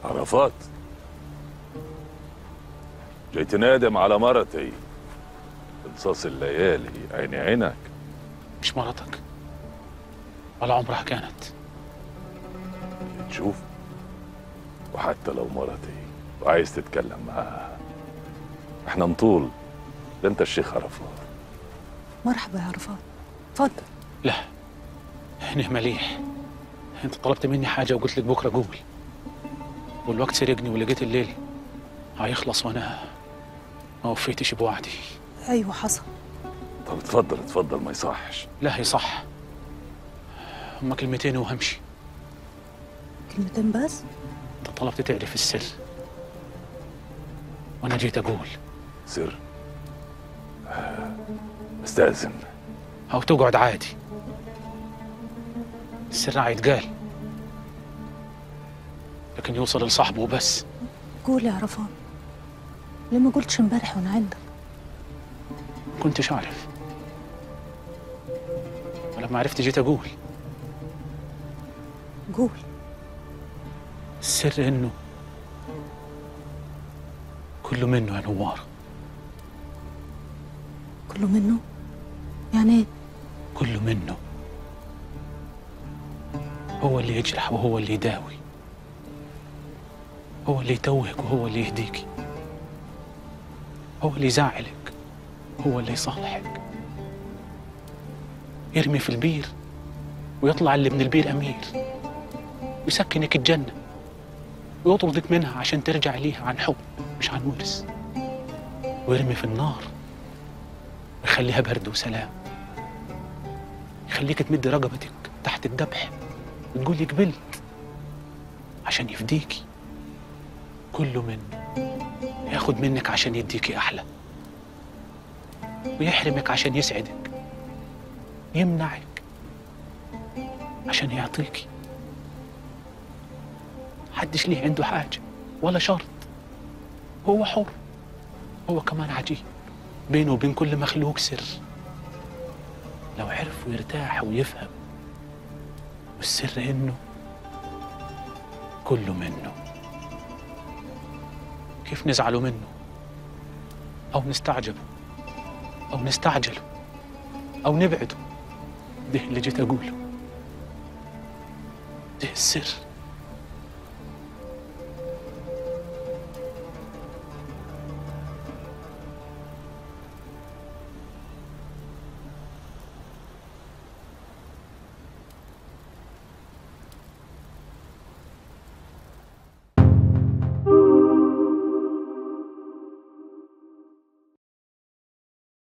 عرفات جاي تنادم على مرتي قصاص الليالي عيني عينك مش مرتك ولا عمرها كانت تشوف وحتى لو مرتي وعايز تتكلم معاها احنا نطول ده انت الشيخ عرفات مرحبا يا عرفات اتفضل لا هنا مليح انت طلبت مني حاجة وقلت لك بكرة قول والوقت سرقني ولقيت الليل هيخلص وانا ما وفيتش بوعدي ايوه حصل طب اتفضل اتفضل ما يصحش لا هي صح هما كلمتين وهمشي كلمتين بس انت طلبت تعرف السر وانا جيت اقول سر استأذن او تقعد عادي السر هيتقال لكن يوصل لصاحبه بس قول يا عرفات ليه ما قلتش امبارح وانا عندك كنتش عارف ولما عرفت جيت اقول قول السر انه كله منه يا نوار كله منه يعني ايه كله منه هو اللي يجرح وهو اللي يداوي هو اللي يتوهك وهو اللي يهديك هو اللي يزعلك هو اللي يصالحك يرمي في البير ويطلع اللي من البير أمير ويسكنك الجنة ويطردك منها عشان ترجع ليها عن حب مش عن ورث ويرمي في النار ويخليها برد وسلام يخليك تمد رقبتك تحت الذبح وتقولي قبلت عشان يفديكي كله منه ياخد منك عشان يديكي أحلى ويحرمك عشان يسعدك يمنعك عشان يعطيكي محدش ليه عنده حاجة ولا شرط هو حر هو كمان عجيب بينه وبين كل مخلوق سر لو عرف ويرتاح ويفهم والسر انه كله منه كيف نزعله منه او نستعجبه او نستعجله او نبعده ده اللي جيت اقوله ده السر